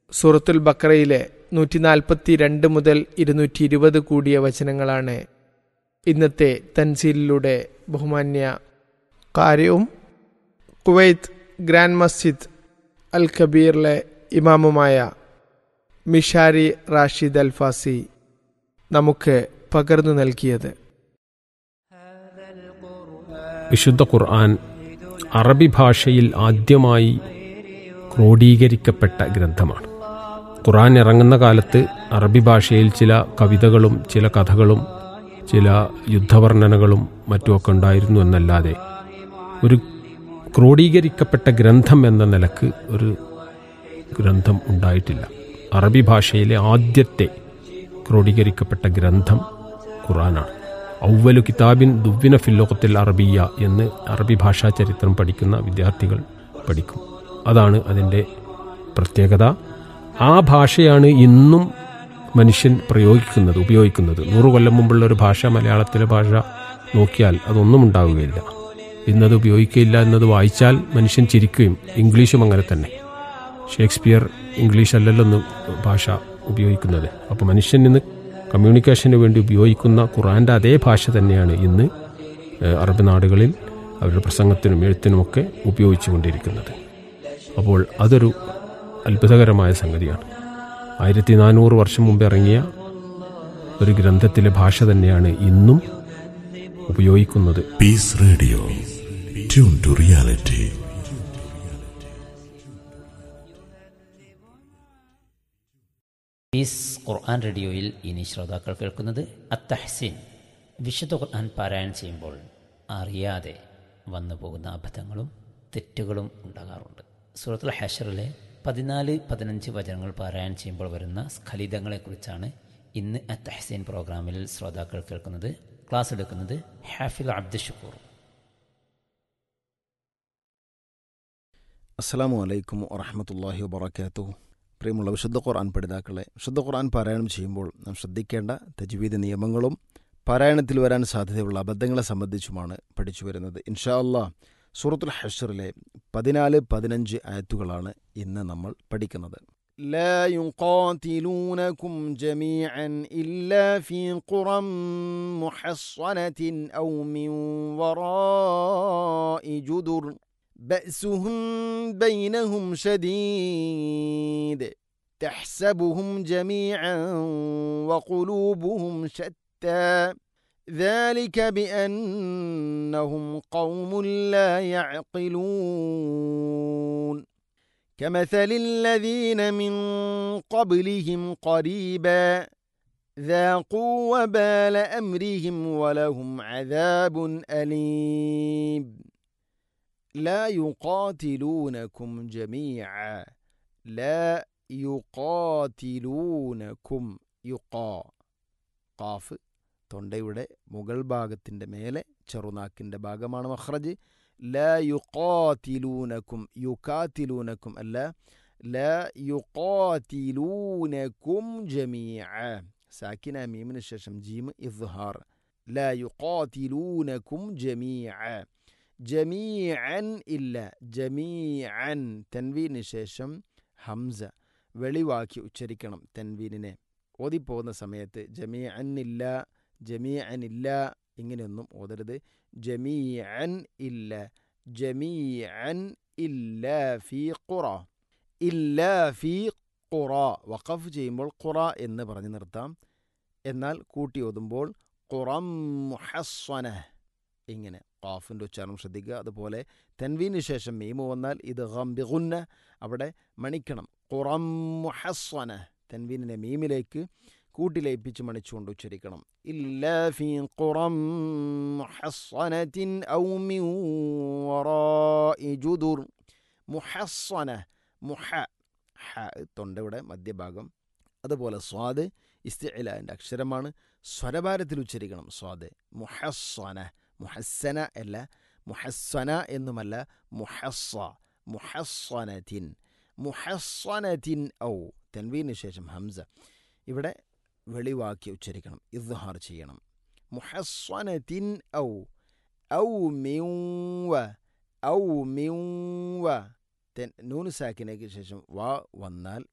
സൂറത്തുൽ ബക്രയിലെ നൂറ്റി നാൽപ്പത്തി രണ്ട് മുതൽ ഇരുന്നൂറ്റി ഇരുപത് കൂടിയ വചനങ്ങളാണ് ഇന്നത്തെ തൻസീലിലൂടെ ബഹുമാന്യ കാര്യവും കുവൈത്ത് ഗ്രാൻഡ് മസ്ജിദ് അൽ കബീറിലെ ഇമാമുമായ മിഷാരി റാഷിദ് അൽഫാസി നമുക്ക് പകർന്നു നൽകിയത് വിശുദ്ധ ഖുർആൻ അറബി ഭാഷയിൽ ആദ്യമായി ക്രോഡീകരിക്കപ്പെട്ട ഗ്രന്ഥമാണ് ഖുർആൻ ഇറങ്ങുന്ന കാലത്ത് അറബി ഭാഷയിൽ ചില കവിതകളും ചില കഥകളും ചില യുദ്ധവർണ്ണനകളും മറ്റുമൊക്കെ ഉണ്ടായിരുന്നു എന്നല്ലാതെ ഒരു ക്രോഡീകരിക്കപ്പെട്ട ഗ്രന്ഥം എന്ന നിലക്ക് ഒരു ഗ്രന്ഥം ഉണ്ടായിട്ടില്ല അറബി ഭാഷയിലെ ആദ്യത്തെ ക്രോഡീകരിക്കപ്പെട്ട ഗ്രന്ഥം ഖുറാനാണ് ഔവലു കിതാബിൻ ദുവ്വിന ഫില്ലോകത്തിൽ അറബിയ എന്ന് അറബി ഭാഷാ ചരിത്രം പഠിക്കുന്ന വിദ്യാർത്ഥികൾ പഠിക്കും അതാണ് അതിൻ്റെ പ്രത്യേകത ആ ഭാഷയാണ് ഇന്നും മനുഷ്യൻ പ്രയോഗിക്കുന്നത് ഉപയോഗിക്കുന്നത് നൂറു കൊല്ലം മുമ്പുള്ള ഒരു ഭാഷ മലയാളത്തിലെ ഭാഷ നോക്കിയാൽ അതൊന്നും ഉണ്ടാവുകയില്ല ഇന്നത് ഉപയോഗിക്കുകയില്ല എന്നത് വായിച്ചാൽ മനുഷ്യൻ ചിരിക്കുകയും ഇംഗ്ലീഷും അങ്ങനെ തന്നെ ഷേക്സ്പിയർ ഇംഗ്ലീഷ് അല്ലല്ലോ ഒന്ന് ഭാഷ ഉപയോഗിക്കുന്നത് അപ്പോൾ മനുഷ്യൻ ഇന്ന് കമ്മ്യൂണിക്കേഷന് വേണ്ടി ഉപയോഗിക്കുന്ന ഖുറാൻ്റെ അതേ ഭാഷ തന്നെയാണ് ഇന്ന് അറബ് നാടുകളിൽ അവരുടെ പ്രസംഗത്തിനും എഴുത്തിനുമൊക്കെ ഉപയോഗിച്ചു കൊണ്ടിരിക്കുന്നത് അപ്പോൾ അതൊരു അത്ഭുതകരമായ സംഗതിയാണ് ആയിരത്തി നാനൂറ് വർഷം മുമ്പ് ഇറങ്ങിയ ഒരു ഗ്രന്ഥത്തിലെ ഭാഷ തന്നെയാണ് ഇന്നും ഉപയോഗിക്കുന്നത് peace radio tune to reality peace Quran റേഡിയോയിൽ ഇനി ശ്രോതാക്കൾ കേൾക്കുന്നത് അത്തഹ്സീൻ വിശുദ്ധ ഖുർആൻ പാരായണം ചെയ്യുമ്പോൾ അറിയാതെ വന്നു പോകുന്ന അബദ്ധങ്ങളും തെറ്റുകളും ഉണ്ടാകാറുണ്ട് സൂറത്തുൽ ഹഷറിലെ പതിനാല് പതിനഞ്ച് വചനങ്ങൾ പാരായണം ചെയ്യുമ്പോൾ വരുന്ന സ്ഖലിതങ്ങളെക്കുറിച്ചാണ് ഇന്ന് അത്തഹ്സീൻ പ്രോഗ്രാമിൽ ശ്രോതാക്കൾ കേൾക്കുന്നത് ക്ലാസ് എടുക്കുന്നത് ഹാഫിൽ അബ്ദുഷക്കൂർ അസ്സാം വലൈക്കും വറഹമത്തല്ലാഹി വബർക്കാത്തു പ്രിയമുള്ള വിശുദ്ധ ഖുർആൻ പഠിതാക്കളെ വിശുദ്ധ ഖുർആൻ പാരായണം ചെയ്യുമ്പോൾ നാം ശ്രദ്ധിക്കേണ്ട തജ്വീദ് നിയമങ്ങളും പാരായണത്തിൽ വരാൻ സാധ്യതയുള്ള അബദ്ധങ്ങളെ സംബന്ധിച്ചുമാണ് പഠിച്ചു വരുന്നത് ഇൻഷാ അല്ലാ സൂറത്തുൽ ഹഷറിലെ പതിനാല് പതിനഞ്ച് ആയത്തുകളാണ് ഇന്ന് നമ്മൾ പഠിക്കുന്നത് لا يقاتلونكم جميعا إلا في قرى محصنة أو من وراء جدر بأسهم بينهم شديد تحسبهم جميعا وقلوبهم شتى ذلك بأنهم قوم لا يعقلون كمثل الذين من قبلهم قريبا ذاقوا وبال أمرهم ولهم عذاب أليم لا يقاتلونكم جميعا لا യുക്കാത്തിലൂനക്കും യുക്കാ കാഫ് തൊണ്ടയുടെ മുകൾ ഭാഗത്തിൻ്റെ മേലെ ചെറുനാക്കിൻ്റെ ഭാഗമാണ് മഹ്റജ് ല യുക്കാത്തിലൂനക്കും യുക്കാത്തിലൂനക്കും അല്ല ല യുക്കാത്തിലൂനക്കും ജമീഅ സാക്കിന മീമിന് ശേഷം ജീം ഇസ്ഹാർ ല യുക്കാത്തിലൂനക്കും ജമീഅ ജമീഅൻ ഇല്ല ജമീഅൻ തൻവീന് ശേഷം ഹംസ വെളിവാക്കി ഉച്ചരിക്കണം തൻവീനിനെ ഓതിപ്പോകുന്ന സമയത്ത് ജമീഅൻ ഇല്ല ജമീഅൻ ഇല്ല ഇങ്ങനെയൊന്നും ഓതരുത് ജമീഅൻ ഇല്ല ജമീഅൻ ഇല്ല ഫി ഖുറ ഇല്ല ഫി ഖുറ വഖഫ് ചെയ്യുമ്പോൾ ഖുറ എന്ന് പറഞ്ഞു നിർത്താം എന്നാൽ കൂട്ടി ഓതുമ്പോൾ ഖുറം മുഹസ്വന ഇങ്ങനെ ഖാഫിൻ്റെ ഉച്ചാരണം ശ്രദ്ധിക്കുക അതുപോലെ തൻവീന് ശേഷം മീമു വന്നാൽ ഇത് ഗംബിഗുന്ന അവിടെ മണിക്കണം ഖുറം മുഹസ്വന തൻവീനിനെ മീമിലേക്ക് കൂട്ടിലയിപ്പിച്ച് മണിച്ചുകൊണ്ട് ഉച്ചരിക്കണം ഇല്ല ഫീ ഖുറം മുഹസ്വനത്തിൻ ഔ മിൻ വറാഇ ജുദുർ മുഹസ്വന മുഹ ഹ തൊണ്ടയുടെ മധ്യഭാഗം അതുപോലെ സ്വാദ് ഇസ്തിഇലാൻ്റെ അക്ഷരമാണ് സ്വരഭാരത്തിൽ ഉച്ചരിക്കണം സ്വാദ് മുഹസ്വന മുഹസ്സന അല്ല മുഹസ്വന എന്നുമല്ല മുഹസ്സ മുഹസ്വനത്തിൻ മുഹസ്വനത്തിൻ ഔ തൻവീന് ശേഷം ഹംസ ഇവിടെ വെളിവാക്കി ഉച്ചരിക്കണം ഇദ്ഹാർ ചെയ്യണം മുഹസ്വനത്തിൻ ഔ ഔ മിൗവ ഔ മിൗവ നൂന് സാക്കിനേക്ക് ശേഷം വ വന്നാൽ